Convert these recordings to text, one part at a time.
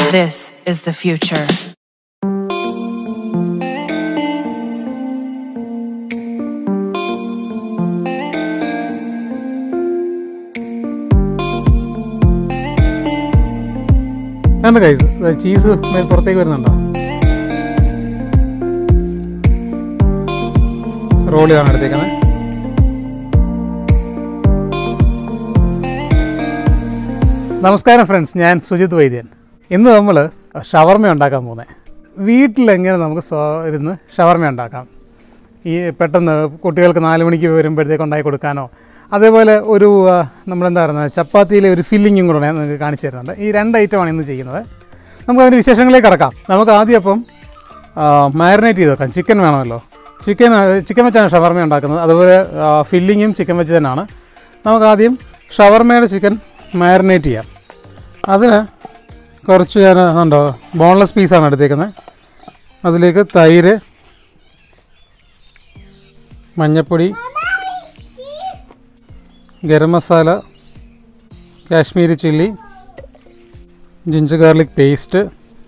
This is the future. വേണ്ട കൈസ് cheese മേൽ പുറത്തേക്ക് വരുന്നുണ്ടോ റോളിലാണ് എടുത്തേക്കുന്നത് നമസ്കാരം ഫ്രണ്ട്സ് ഞാൻ സുജിത് വൈദ്യൻ ഇന്ന് നമ്മൾ ഷവർമ ഉണ്ടാക്കാൻ പോകുന്നത് വീട്ടിലെങ്ങനെ നമുക്ക് സ്വ ഇരുന്ന് ഷവർമ ഉണ്ടാക്കാം ഈ പെട്ടെന്ന് കുട്ടികൾക്ക് നാല് മണിക്ക് വരുമ്പോഴത്തേക്ക് ഉണ്ടാക്കി കൊടുക്കാനോ അതേപോലെ ഒരു ആ, നമ്മളെന്താ പറയുന്നത് ചപ്പാത്തിയിലെ ഒരു ഫില്ലിങ്ങും കൂടെ ഞാൻ നിങ്ങൾക്ക് കാണിച്ചു തരുന്നുണ്ട് ഈ രണ്ട് ഐറ്റമാണ് ഇന്ന് ചെയ്യുന്നത് നമുക്ക് അതിൻ്റെ വിശേഷങ്ങളിലേക്ക് കടക്കാം നമുക്ക് ആദ്യം അപ്പം മാരിനേറ്റ് ചെയ്ത് വെക്കാം ചിക്കൻ വേണമല്ലോ ചിക്കൻ ചിക്കൻ വെച്ചാണ് ഷവർമ ഉണ്ടാക്കുന്നത് അതുപോലെ ഫില്ലിങ്ങും ചിക്കൻ വെച്ച് തന്നെയാണ് നമുക്ക് ആദ്യം ഷവർമയുടെ ചിക്കൻ മാരിനേറ്റ് ചെയ്യാം അതിന് കുറച്ച് ഞാൻ ഉണ്ടോ ബോൺലെസ് പീസാണ് എടുത്തേക്കുന്നത് അതിലേക്ക് തൈര് മഞ്ഞൾപ്പൊടി garam masala Kashmiri chilli ginger garlic paste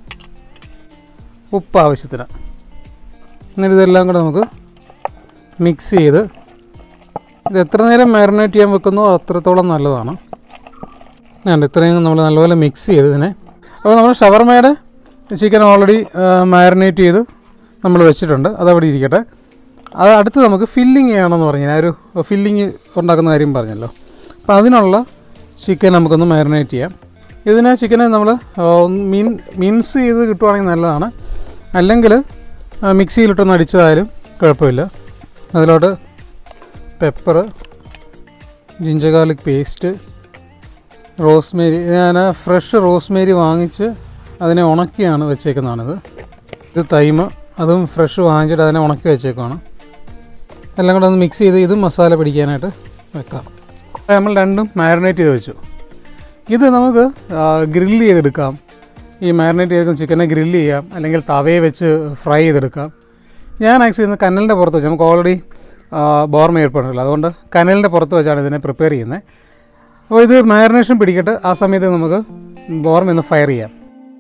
ഉപ്പ് ആവശ്യത്തിന് എന്നിട്ട് ഇതെല്ലാം കൂടെ നമുക്ക് മിക്സ് ചെയ്ത് ഇത് എത്ര നേരം മാരിനേറ്റ് ചെയ്യാൻ വെക്കുന്നോ അത്രത്തോളം നല്ലതാണ് ഞാൻ ഇത്രയും നമ്മൾ നല്ലപോലെ മിക്സ് ചെയ്ത് ഇതിനെ അപ്പോൾ നമ്മൾ ഷവർമയുടെ ചിക്കൻ ഓൾറെഡി മാരിനേറ്റ് ചെയ്ത് നമ്മൾ വെച്ചിട്ടുണ്ട് അതവിടെ ഇരിക്കട്ടെ അത് അടുത്ത് നമുക്ക് ഫില്ലിങ് ചെയ്യണമെന്ന് പറഞ്ഞു ഞാൻ ഒരു ഫില്ലിങ് ഉണ്ടാക്കുന്ന കാര്യം പറഞ്ഞല്ലോ അപ്പോൾ അതിനുള്ള ചിക്കൻ നമുക്കൊന്ന് മാരിനേറ്റ് ചെയ്യാം ഇതിനെ ചിക്കനെ നമ്മൾ മീൻ മീൻസ് ചെയ്ത് കിട്ടുവാണെങ്കിൽ നല്ലതാണ് അല്ലെങ്കിൽ മിക്സിയിലിട്ടൊന്ന് അടിച്ചതായാലും കുഴപ്പമില്ല അതിലോട്ട് pepper ginger garlic paste rosemary ഞാൻ ഫ്രഷ് റോസ്മേരി വാങ്ങിച്ച് അതിനെ ഉണക്കിയാണ് വെച്ചേക്കുന്നതാണിത് ഇത് തൈമ് അതും ഫ്രഷ് വാങ്ങിച്ചിട്ട് അതിനെ ഉണക്കി വെച്ചേക്കുവാണ് എല്ലാം കൂടെ ഒന്ന് മിക്സ് ചെയ്ത് ഇതും മസാല പിടിക്കാനായിട്ട് വെക്കാം അപ്പോൾ നമ്മൾ രണ്ടും മാരിനേറ്റ് ചെയ്ത് വെച്ചു ഇത് നമുക്ക് ഗ്രില്ല് ചെയ്തെടുക്കാം ഈ മാരിനേറ്റ് ചെയ്ത ചിക്കനെ ഗ്രില്ല് ചെയ്യാം അല്ലെങ്കിൽ തവയെ വെച്ച് ഫ്രൈ ചെയ്തെടുക്കാം ഞാൻ ആക്ച്വലി ഇന്ന് കനലിൻ്റെ പുറത്ത് വെച്ച് നമുക്ക് ഓൾറെഡി ബോർമ ഏർപ്പെടുന്നില്ല അതുകൊണ്ട് കനലിൻ്റെ പുറത്ത് വെച്ചാണ് ഇതിനെ പ്രിപ്പയർ ചെയ്യുന്നത് അപ്പോൾ ഇത് മാരിനേഷൻ പിടിക്കട്ടെ ആ സമയത്ത് നമുക്ക് ബോർമ ഒന്ന് ഫയർ ചെയ്യാം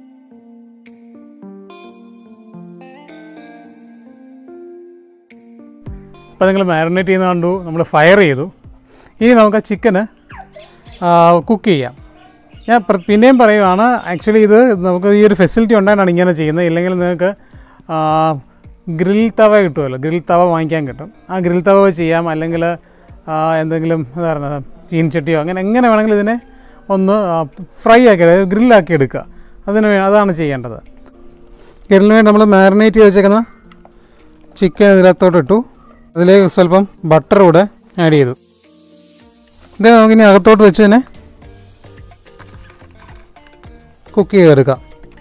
അപ്പോൾ നിങ്ങൾ മാരിനേറ്റ് ചെയ്യുന്ന കണ്ടു നമ്മൾ ഫയർ ചെയ്തു ഇനി നമുക്ക് ആ ചിക്കന് കുക്ക് ചെയ്യാം ഞാൻ പ്ര- പിന്നെയും പറയുവാണ് ആക്ച്വലി ഇത് നമുക്ക് ഈ ഒരു ഫെസിലിറ്റി ഉണ്ടായിട്ടാണ് ഇങ്ങനെ ചെയ്യുന്നത് ഇല്ലെങ്കിൽ നിങ്ങൾക്ക് ഗ്രിൽ തവ കിട്ടുമല്ലോ ഗ്രിൽ തവ വാങ്ങിക്കാൻ കിട്ടും ആ ഗ്രിൽ തവ വെച്ച് ചെയ്യാം അല്ലെങ്കിൽ ആ, എന്തെങ്കിലും എന്താ പറയുക ചീൻചട്ടിയോ അങ്ങനെ എങ്ങനെ വേണമെങ്കിലും ഇതിനെ ഒന്ന് ഫ്രൈ ആക്കി അതായത് ഗ്രില്ലാക്കി എടുക്കുക അതിന് വേ- അതാണ് ചെയ്യേണ്ടത് ഗ്രില്ലിന് വേണ്ടി നമ്മൾ മാരിനേറ്റ് ചെയ്ത് വെച്ചേക്കുന്ന ചിക്കൻ ഇതിനകത്തോട്ട് ഇട്ടു അതിലേക്ക് സ്വല്പം ബട്ടർ കൂടെ ആഡ് ചെയ്തു ഇത് നമുക്കിനി അകത്തോട്ട് വെച്ച് തന്നെ കുക്ക് ചെയ്തെടുക്കാം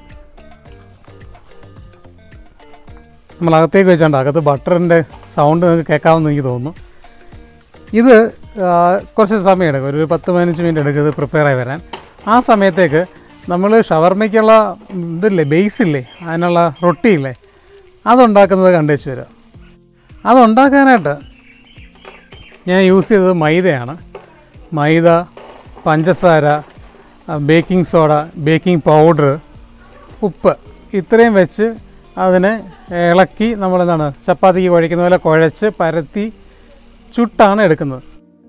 നമ്മൾ അകത്തേക്ക് വെച്ചാണ്ട് അകത്ത് ബട്ടറിൻ്റെ സൗണ്ട് നിങ്ങൾക്ക് കേൾക്കാമെന്ന് എനിക്ക് തോന്നുന്നു ഇത് ആ, കുറച്ച് സമയം എടുക്കും ഒരു പത്ത് പതിനഞ്ച് മിനിറ്റ് എടുക്കും ഇത് പ്രിപ്പയർ ആയി വരാൻ ആ സമയത്തേക്ക് നമ്മൾ ഷവർമയ്ക്കുള്ള ഇതില്ലേ ബേസ് ഇല്ലേ അതിനുള്ള റൊട്ടിയില്ലേ അതുണ്ടാക്കുന്നത് കണ്ടുവച്ച് വരിക അതുണ്ടാക്കാനായിട്ട് ഞാൻ യൂസ് ചെയ്തത് മൈദയാണ് മൈദ പഞ്ചസാര ബേക്കിംഗ് സോഡ ബേക്കിംഗ് പൗഡർ ഉപ്പ് ഇത്രയും വെച്ച് അതിനെ ഇളക്കി നമ്മളെന്താണ് ചപ്പാത്തിക്ക് കുഴയ്ക്കുന്ന പോലെ കുഴച്ച് പരത്തി ചുട്ടാണ് എടുക്കുന്നത്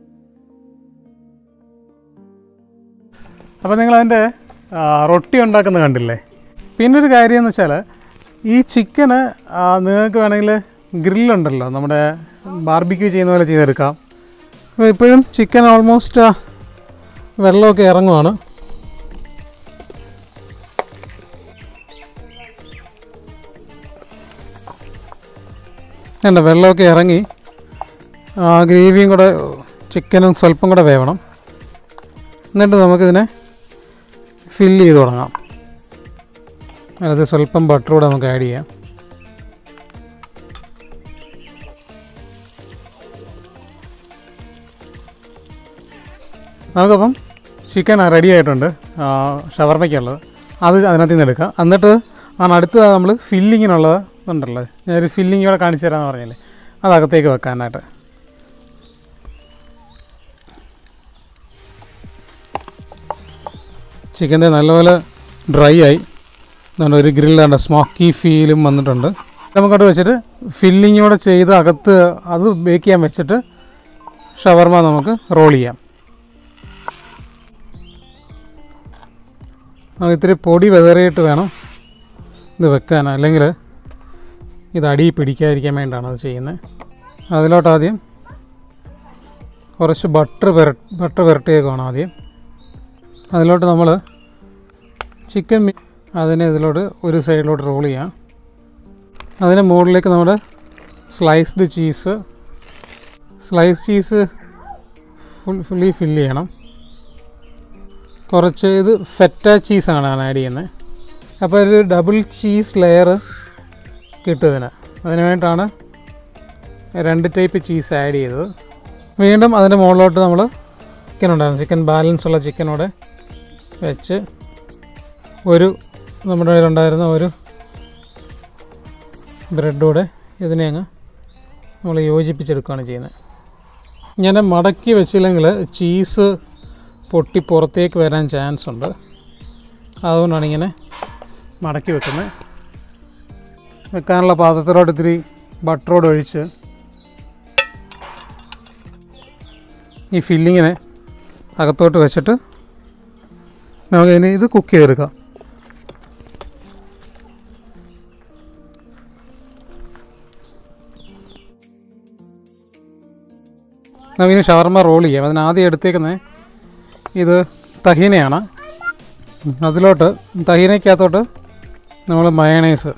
അപ്പോൾ നിങ്ങളതിൻ്റെ റൊട്ടി ഉണ്ടാക്കുന്നത് കണ്ടില്ലേ പിന്നെ ഒരു കാര്യം എന്ന് വെച്ചാൽ ഈ ചിക്കന് നിങ്ങൾക്ക് വേണമെങ്കിൽ ഗ്രില്ലുണ്ടല്ലോ നമ്മുടെ ബാർബിക്യൂ ചെയ്യുന്ന പോലെ ചെയ്തെടുക്കാം അപ്പോൾ ഇപ്പോഴും ചിക്കൻ ഓൾമോസ്റ്റ് വെള്ളമൊക്കെ ഇറങ്ങുവാണ് വേണ്ട വെള്ളമൊക്കെ ഇറങ്ങി ആ ഗ്രേവിയും കൂടെ ചിക്കനും സ്വല്പം കൂടെ വേവണം എന്നിട്ട് നമുക്കിതിനെ ഫില്ല് ചെയ്ത് തുടങ്ങാം അതിനകത്ത് സ്വല്പം ബട്ടർ കൂടെ നമുക്ക് ആഡ് ചെയ്യാം നമുക്കപ്പം ചിക്കൻ റെഡി ആയിട്ടുണ്ട് ആ, ഷവർമ്മയ്ക്കുള്ളത് അത് അതിനകത്ത് നിന്ന് എടുക്കാം എന്നിട്ട് ആണ് അടുത്ത് നമ്മൾ ഫില്ലിങ്ങിനുള്ളത് ഉണ്ടല്ലോ ഞാനൊരു ഫില്ലിങ് കൂടെ കാണിച്ചു തരാമെന്ന് പറഞ്ഞില്ലേ അത് അകത്തേക്ക് വെക്കാനായിട്ട് ചിക്കൻ്റെ നല്ലപോലെ ഡ്രൈ ആയി എന്താണ് ഒരു ഗ്രില്ലാണ് സ്മോക്കി ഫീലും വന്നിട്ടുണ്ട് നമുക്കവിടെ വെച്ചിട്ട് ഫില്ലിങ്ങോടെ ചെയ്ത് അകത്ത് അത് ബേക്ക് ചെയ്യാൻ വെച്ചിട്ട് ഷവർമ നമുക്ക് റോൾ ചെയ്യാം നമുക്ക് ഇത്തിരി പൊടി വെതറിയിട്ട് വേണം ഇത് വെക്കാൻ അല്ലെങ്കിൽ ഇത് അടി പിടിക്കാതിരിക്കാൻ വേണ്ടിയാണ് അത് ചെയ്യുന്നത് അതിലോട്ട് ആദ്യം കുറച്ച് ബട്ടർ പെര ബട്ടർ പുരട്ടിയേക്കാണ് ആദ്യം അതിലോട്ട് നമ്മൾ ചിക്കൻ മി- അതിനെ ഇതിലോട്ട് ഒരു സൈഡിലോട്ട് റോൾ ചെയ്യാം അതിന് മുകളിലേക്ക് നമ്മുടെ sliced cheese slice cheese full fully fill ചെയ്യണം കുറച്ച് ഇത് ഫെറ്റ ചീസാണ് ഞാൻ ആഡ് ചെയ്യുന്നത് അപ്പോൾ ഒരു ഡബിൾ ചീസ് ലെയർ കിട്ടും ഇതിന് അതിന് വേണ്ടിയിട്ടാണ് രണ്ട് ടൈപ്പ് ചീസ് ആഡ് ചെയ്തത് വീണ്ടും അതിൻ്റെ മുകളിലോട്ട് നമ്മൾ ചിക്കൻ ഉണ്ടായിരുന്നു ചിക്കൻ ബാലൻസ് ഉള്ള ചിക്കനോടെ വെച്ച് ഒരു നമ്മുടെ കയ്യിലുണ്ടായിരുന്ന ഒരു ബ്രെഡൂടെ ഇതിനെ അങ്ങ് നമ്മൾ യോജിപ്പിച്ചെടുക്കുകയാണ് ചെയ്യുന്നത് ഇങ്ങനെ മടക്കി വെച്ചില്ലെങ്കിൽ ചീസ് പൊട്ടി പുറത്തേക്ക് വരാൻ ചാൻസ് ഉണ്ട് അതുകൊണ്ടാണ് ഇങ്ങനെ മടക്കി വെക്കുന്നത് വെക്കാനുള്ള പാത്രത്തിലോട്ട് ഇത്തിരി ബട്ടറോട് ഒഴിച്ച് ഈ ഫില്ലിങ്ങിനെ അകത്തോട്ട് വെച്ചിട്ട് നമുക്കിനി ഇത് കുക്ക് ചെയ്തെടുക്കാം നമുക്കിനി ഷവർമ റോൾ ചെയ്യാം അതിന് ആദ്യം എടുത്തേക്കുന്നത് ഇത് തഹീനയാണ് അതിലോട്ട് തഹീനയ്ക്കകത്തോട്ട് നമ്മൾ മയണൈസ്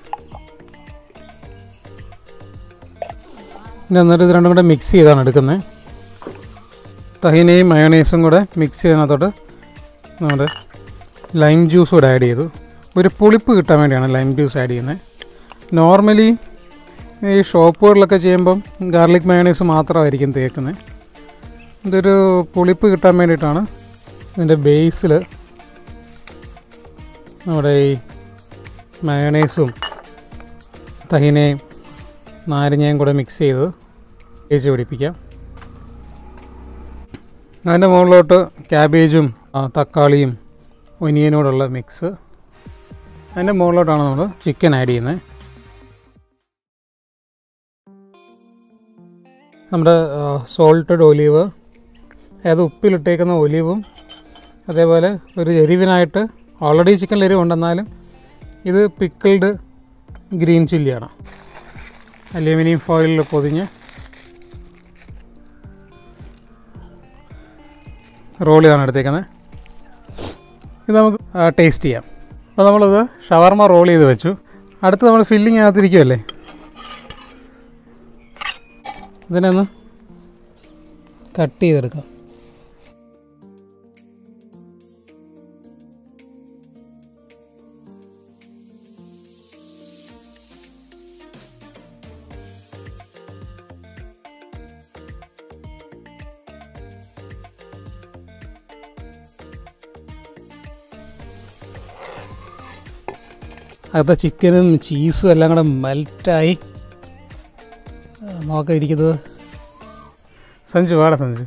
എന്നിട്ട് ഇത് രണ്ടും കൂടെ മിക്സ് ചെയ്താണ് എടുക്കുന്നത് തഹീനയും മയോണൈസും കൂടെ മിക്സ് ചെയ്യുന്നതോട്ട് നമ്മുടെ ലൈം ജ്യൂസ് കൂടെ ആഡ് ചെയ്തു ഒരു പുളിപ്പ് കിട്ടാൻ വേണ്ടിയാണ് ലൈം ജ്യൂസ് ആഡ് ചെയ്യുന്നത് നോർമലി ഈ ഷോപ്പുകളിലൊക്കെ ചെയ്യുമ്പം ഗാർലിക് മയോണൈസ് മാത്രമായിരിക്കും തേക്കുന്നത് ഇതൊരു പുളിപ്പ് കിട്ടാൻ വേണ്ടിയിട്ടാണ് ഇതിൻ്റെ ബേസിൽ നമ്മുടെ ഈ മയോണൈസും തഹിനയും നാരങ്ങയും കൂടെ മിക്സ് ചെയ്ത് തേച്ച് പിടിപ്പിക്കാം അതിൻ്റെ മുകളിലോട്ട് ക്യാബേജും ആ, തക്കാളിയും ഒനിയനോടുള്ള മിക്സ് അതിൻ്റെ മുകളിലോട്ടാണ് നമ്മൾ ചിക്കൻ ആഡ് ചെയ്യുന്നത് നമ്മുടെ സോൾട്ടഡ് ഒലീവ് അതായത് ഉപ്പിലിട്ടേക്കുന്ന ഒലിവും അതേപോലെ ഒരു എരിവിനായിട്ട് ഓൾറെഡി ചിക്കനിൽ എരിവുണ്ടെന്നാലും ഇത് പിക്കിൾഡ് ഗ്രീൻ ചില്ലിയാണ് അലൂമിനിയം ഫോയിലിൽ പൊതിഞ്ഞ് റോൾ ചെയ്താണ് എടുത്തേക്കുന്നത് ഇത് നമുക്ക് ടേസ്റ്റ് ചെയ്യാം അപ്പോൾ നമ്മളിത് ഷവർമ റോൾ ചെയ്ത് വെച്ചു അടുത്ത് നമ്മൾ ഫില്ലിങ് അകത്തിരിക്കുമല്ലേ ഇതിനെ ഒന്ന് കട്ട് ചെയ്തെടുക്കാം അകത്തെ ചിക്കനും ചീസും എല്ലാം കൂടെ മെൽറ്റായി നോക്കാം ഇരിക്കുന്നത് സഞ്ജു വേണം സഞ്ജു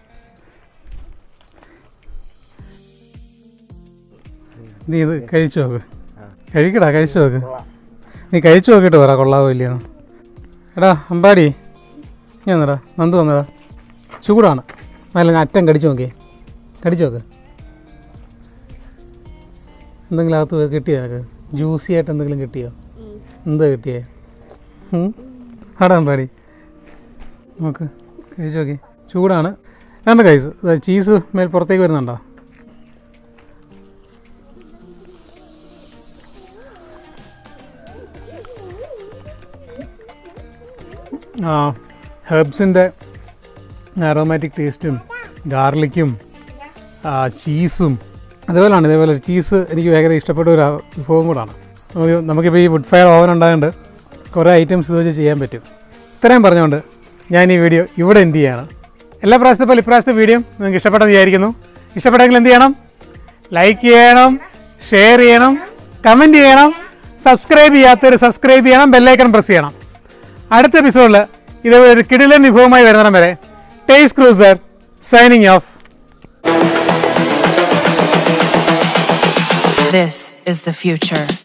നീ ഇത് കഴിച്ചു നോക്ക് കഴിക്കടാ കഴിച്ചു നോക്ക് നീ കഴിച്ചു നോക്കിയിട്ട് പറ കൊള്ളാവോ ഇല്ലയെന്ന് എടാ അമ്പാടി ഞാൻ വന്നടാ നന്ദു വന്നടാ ചൂടാണ് നല്ല അറ്റം കടിച്ചു നോക്കിയേ കടിച്ചു നോക്ക് എന്തെങ്കിലും അകത്ത് കിട്ടിയോ നിനക്ക് ജ്യൂസി ആയിട്ട് എന്തെങ്കിലും കിട്ടിയോ എന്താ കിട്ടിയേ ആടാ അമ്പാടി നോക്ക് കഴിച്ചു നോക്കി ചൂടാണ് രണ്ട് കൈസ് ചീസ് മേൽ പുറത്തേക്ക് വരുന്നുണ്ടോ ആ ഹെർബ്സിൻ്റെ ആരോമാറ്റിക് ടേസ്റ്റും ഗാർലിക്കും ചീസും അതേപോലെയാണ് ഇതേപോലെ ഒരു ചീസ് എനിക്ക് ഭയങ്കര ഇഷ്ടപ്പെട്ട ഒരു വിഭവം കൂടാണ് നമുക്ക് നമുക്കിപ്പോൾ ഈ വുഡ് ഫയർ ഓവൻ ഉണ്ടായതുകൊണ്ട് കുറേ ഐറ്റംസ് ഇത് വെച്ച് ചെയ്യാൻ പറ്റും ഇത്രയും പറഞ്ഞുകൊണ്ട് ഞാൻ ഈ വീഡിയോ ഇവിടെ എൻഡ് ചെയ്യാണ് എല്ലാ പ്രാവശ്യത്തെ പോലെ ഇപ്രാവശ്യത്തെ വീഡിയോ നിങ്ങൾക്ക് ഇഷ്ടപ്പെട്ടെന്ന് വിചാരിക്കുന്നു ഇഷ്ടപ്പെട്ടെങ്കിൽ എന്ത് ചെയ്യണം ലൈക്ക് ചെയ്യണം ഷെയർ ചെയ്യണം കമൻറ്റ് ചെയ്യണം സബ്സ്ക്രൈബ് ചെയ്യാത്തവർ സബ്സ്ക്രൈബ് ചെയ്യണം ബെല്ലൈക്കൺ പ്രസ് ചെയ്യണം അടുത്ത എപ്പിസോഡിൽ ഇതേപോലെ ഒരു കിടിലൻ വിഭവമായി വരുന്നിടം വരെ taste cruiser signing off This is the future.